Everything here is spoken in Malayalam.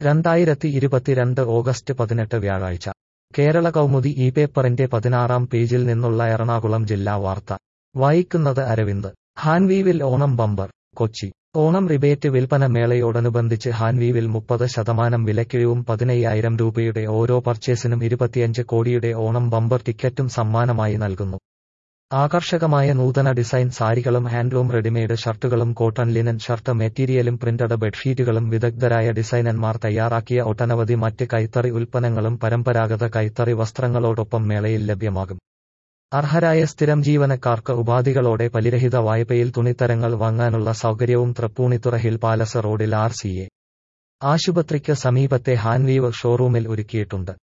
രണ്ടായിരത്തി ഇരുപത്തിരണ്ട് ഓഗസ്റ്റ് പതിനെട്ട് വ്യാഴാഴ്ച കേരള കൗമുദി ഈ പേപ്പറിന്റെ പതിനാറാം പേജിൽ നിന്നുള്ള എറണാകുളം ജില്ലാ വാർത്ത വായിക്കുന്നത് അരവിന്ദ് ഹാൻവീവിൽ ഓണം ബമ്പർ കൊച്ചി ഓണം റിബേറ്റ് വിൽപ്പന മേളയോടനുബന്ധിച്ച് ഹാൻവീവിൽ മുപ്പത് ശതമാനം വിലക്കിഴിവും പതിനയ്യായിരം രൂപയുടെ ഓരോ പർച്ചേസിനും ഇരുപത്തിയഞ്ച് കോടിയുടെ ഓണം ബമ്പർ ടിക്കറ്റും സമ്മാനമായി നൽകുന്നു ആകർഷകമായ നൂതന ഡിസൈൻ സാരികളും ഹാൻഡ്ലൂം റെഡിമെയ്ഡ് ഷർട്ടുകളും കോട്ടൺ ലിനൻ ഷർട്ട് മെറ്റീരിയലും പ്രിന്റഡ് ബെഡ്ഷീറ്റുകളും വിദഗ്ധരായ ഡിസൈനർമാർ തയ്യാറാക്കിയ ഒട്ടനവധി മറ്റ് കൈത്തറി ഉൽപ്പന്നങ്ങളും പരമ്പരാഗത കൈത്തറി വസ്ത്രങ്ങളോടൊപ്പം മേളയിൽ ലഭ്യമാകും അർഹരായ സ്ഥിരം ജീവനക്കാർക്ക് ഉപാധികളോടെ പലിരഹിത വായ്പയിൽ തുണിത്തരങ്ങൾ വാങ്ങാനുള്ള സൗകര്യവും തൃപ്പൂണിത്തുറ ഹിൽ പാലസ് റോഡിൽ ആർ സി എ ആശുപത്രിക്ക് സമീപത്തെ ഹാൻവീവ് ഷോറൂമിൽ ഒരുക്കിയിട്ടുണ്ട്